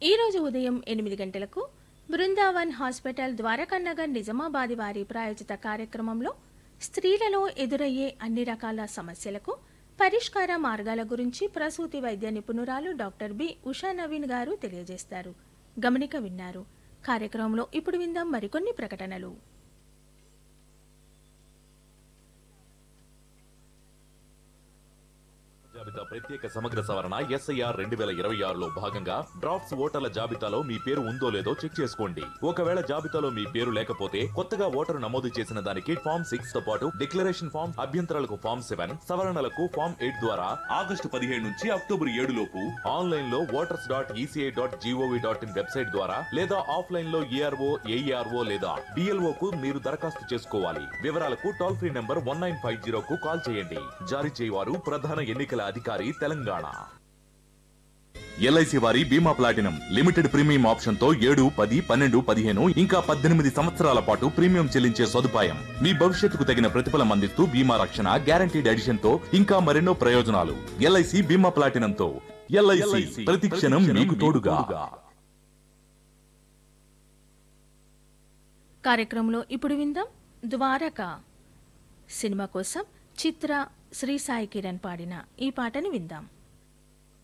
ఈరోజు ఉదయం ఎనిమిది గంటలకు బృందావన్ హాస్పిటల్ ద్వారకానగర్ నిజామాబాద్ వారి ప్రాయోజిత కార్యక్రమంలో స్త్రీలలో ఎదురయ్యే అన్ని రకాల సమస్యలకు పరిష్కార మార్గాల గురించి ప్రసూతి వైద్య నిపుణురాలు డాక్టర్ బి ఉషా నవీన్ గారు తెలియజేస్తారు గమనిక విన్నారు కార్యక్రమంలో ఇప్పుడు విందాం మరికొన్ని ప్రకటనలు జాబితా ప్రత్యేక సమగ్ర సవరణ ఎస్ఐఆర్ రెండు వేల ఇరవై ఆరులో భాగంగా డ్రాఫ్ట్స్ ఓటర్ల జాబితాలో మీ పేరు ఉందో లేదో చెక్ చేసుకోండి ఒకవేళ జాబితాలో మీ పేరు లేకపోతే కొత్తగా ఓటరు నమోదు చేసిన దానికి ఫామ్ సిక్స్ తో పాటు డిక్లరేషన్ ఫామ్ అభ్యంతరాలకు ఫామ్ సెవెన్ సవరణలకు ఫామ్ ఎయిట్ ద్వారా ఆగస్టు పదిహేడు నుంచి అక్టోబర్ ఏడు లోపు ఆన్లైన్ లో voters dot E C I dot G O V dot in website ద్వారా లేదా ఆఫ్లైన్ లో ఏఆర్ఓ ఏఈఆర్ఓ లేదా డిఎల్ఓ కు మీరు దరఖాస్తు చేసుకోవాలి వివరాలకు toll free number one nine five zero కు కాల్ చేయండి జారీ చేయవారు ప్రధాన ఎన్నికల అధికారి తెలంగాణ ఎల్ఐసి వారి బీమా ప్లాటినం లిమిటెడ్ ప్రీమియం ఆప్షన్ తో ఏడు పది పన్నెండు పదిహేను ఇంకా పద్దెనిమిది సంవత్సరాల పాటు ప్రీమియం చెల్లించే సదుపాయం మీ భవిష్యత్తుకు తగిన ప్రతిఫలం అందిస్తూ బీమా రక్షణ గ్యారంటీడ్ ఎడిషన్ తో ఇంకా మరెన్నో ప్రయోజనాలు ఎల్ఐసి బీమా ప్లాటినం తో ఎల్ఐసి ప్రతి క్షణం మీకు తోడుగా కార్యక్రమంలో ఇప్పుడు విందాం ద్వారక సినిమా కోసం చిత్ర శ్రీ సాయి కిరణ్ పాడిన ఈ పాటను విందాం